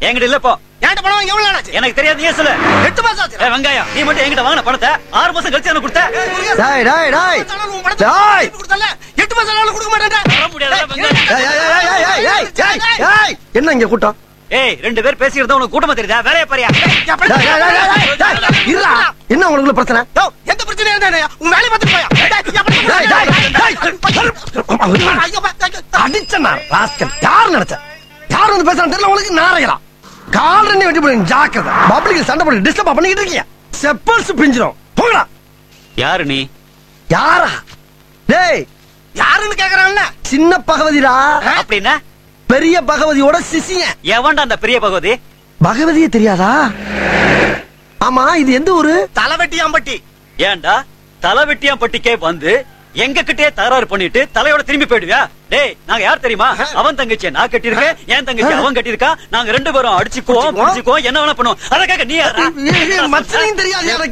என்கிட்ட இல்ல போ என்கிட்ட பணம் வாங்கி எவ்வளவு நாள் ஆச்சு எனக்கு தெரியாது நீ சொல்லு எட்டு மாசம் ஆச்சு ஏய், வெங்காயம் நீ மட்டும் என்கிட்ட வாங்கின பணத்தை ஆறு மாசம் கழிச்சு எனக்கு கொடுத்த டேய் டேய் டேய் எட்டு மாசம் உன் பணத்தை டேய் கொடுத்தல எட்டு மாசம் ஆனாலும் கொடுக்க மாட்டேன் தர முடியாதுடா, வெங்காயம். ஏய், ஏய், ஏய், ஏய், ஏய், ஏய், ஏய், ஏய், என்ன இங்க கூட்டம் ஏய் ரெண்டு பேர் பேசிக்கிறதா உனக்கு கூட்டமா தெரியுதா வேலைய பாரியா டேய், டேய், டேய், டேய், டேய், இருடா. என்ன உங்களுக்குள்ள பிரச்சனை எந்த பிரச்சனையும் இருந்தா உன் வேலையை பார்த்துட்டு போயா டேய், டேய், டேய், டேய், டேய். ஐயோ, பா, ஐயோ, அடிச்ச நான் ராஸ்கல் யார் நினைச்ச யார் வந்து பேசுறான்னு தெரியல உங்களுக்கு நாரையலாம் கால் ரெண்டு வெட்டி போடுங்க ஜாக்கிரதை பப்ளிக் சண்டை போட்டு டிஸ்டர்ப் பண்ணிக்கிட்டு இருக்கீங்க செப்பல்ஸ் பிஞ்சிரும் போங்கடா யாரு நீ யாரா டேய் யாருன்னு கேக்குறான்ல சின்ன பகவதிடா அப்படின்னா பெரிய பகவதியோட சிசியன் எவன்டா அந்த பெரிய பகவதி பகவதியே தெரியாதா ஆமா இது எந்த ஊரு தலைவெட்டியாம்பட்டி ஏன்டா தலை வெட்டியான் பட்டிக்கே வந்து எங்க கிட்டே தகராறு பண்ணிட்டு தலையோட திரும்பி போயிடுவியா டேய் நாங்க யார் தெரியுமா அவன் தங்கச்சியை நான் கட்டியிருக்கேன் என் தங்கச்சி அவன் கட்டியிருக்கான் நாங்க ரெண்டு பேரும் அடிச்சுக்குவோம் அடிச்சுக்குவோம். பிடிச்சுக்குவோம் என்ன வேணா பண்ணுவோம் அதை கேட்க நீ யாரா மச்சனையும் தெரியாது எனக்கு